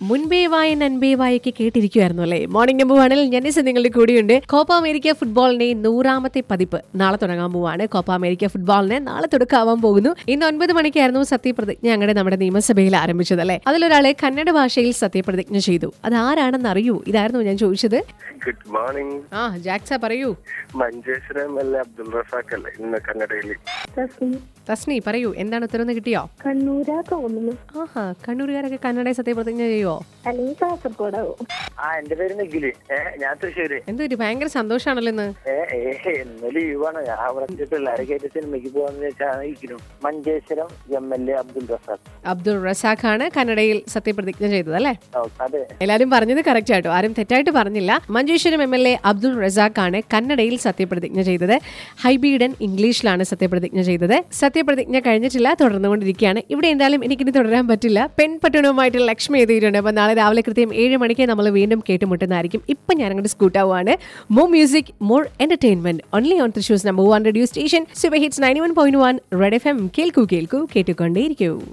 മുൻപേ വായൻ അൻപേ വായൊക്കെ കേട്ടിരിക്കുമായിരുന്നു അല്ലേ morning number വണിൽ ജനിസ് നിങ്ങളുടെ കൂടെയുണ്ട് കോപ്പ അമേരിക്ക ഫുട്ബോളിന്റെ നൂറാമത്തെ പതിപ്പ് നാളെ തുടങ്ങാൻ പോവാണ് കോപ്പ അമേരിക്ക ഫുട്ബോളിന് നാളെ തുടക്കമാവാൻ പോകുന്നു ഇന്ന് ഒൻപത് മണിക്കായിരുന്നു സത്യപ്രതിജ്ഞ ഞങ്ങളുടെ നമ്മുടെ നിയമസഭയിൽ ആരംഭിച്ചത് അല്ലേ അതിലൊരാളെ കന്നഡ ഭാഷയിൽ സത്യപ്രതിജ്ഞ ചെയ്തു അത് ആരാണെന്ന് അറിയൂ ഇതായിരുന്നു ഞാൻ ചോദിച്ചത് ഗുഡ് മോർണിംഗ് ആ ജാക്സ പറയൂ മഞ്ചേശ്വരം അല്ല അബ്ദുൾ റസാഖ് അല്ലേ ഇന്ന് കന്നഡയിൽ തസ്മി തസ്നി പറയൂ എന്താണ് ഉത്തരവ് കിട്ടിയോ കണ്ണൂരാ തോന്നുന്നു ആഹാ കണ്ണൂരുകാരൊക്കെ കന്നഡയിൽ സത്യപ്രതിജ്ഞ ചെയ്യുവോ അല്ലെങ്കിൽ കാസർഗോഡാവും ആ എന്റെ പേര് നിഖില് ഏ ഞാൻ തൃശ്ശൂര് എന്തോ ഒരു ഭയങ്കര സന്തോഷാണല്ലോ ഇന്ന് ഏ ഏ ഇന്ന് ലീവാണ് ഞാൻ അവിടെ പിള്ളേരെ കയറ്റി സിനിമയ്ക്ക് പോകാന്ന് വെച്ചാണ് ഇരിക്കുന്നു Manjeshwaram M L A Abdul Razak Abdul Razak ആണ് കന്നഡയിൽ സത്യപ്രതിജ്ഞ ചെയ്തത് അല്ലേ ഓ, അതെ എല്ലാരും പറഞ്ഞത് കറക്റ്റ് ആട്ടോ ആരും തെറ്റായിട്ട് പറഞ്ഞില്ല Manjeshwaram M L A Abdul Razak ആണ് കന്നഡയിൽ സത്യപ്രതിജ്ഞ ചെയ്തത് ഹൈബീഡൻ ഇംഗ്ലീഷിലാണ് സത്യപ്രതിജ്ഞ ചെയ്തത് സത്യപ്രതിജ്ഞ കഴിഞ്ഞിട്ടില്ല തുടർന്നുകൊണ്ടിരിക്കുകയാണ് ഇവിടെ എന്തായാലും എനിക്കിനി തുടരാൻ പറ്റില്ല പെൺപട്ടണവുമായിട്ട് ലക്ഷ്മി എഴുതിയിട്ടുണ്ട് അപ്പൊ നാളെ രാവിലെ കൃത്യം ഏഴ് മണിക്ക് നമ്മൾ വീണ്ടും കേട്ടുമുട്ടുന്നതായിരിക്കും ഇപ്പൊ ഞാൻ അങ്ങോട്ട് സ്കൂട്ടാവുകയാണ് more music more entertainment only on Thrissur's number one radio station super hits ninety one point one red F M കേൾക്കൂ കേൾക്കൂ കേട്ടുകൊണ്ടേയിരിക്കൂ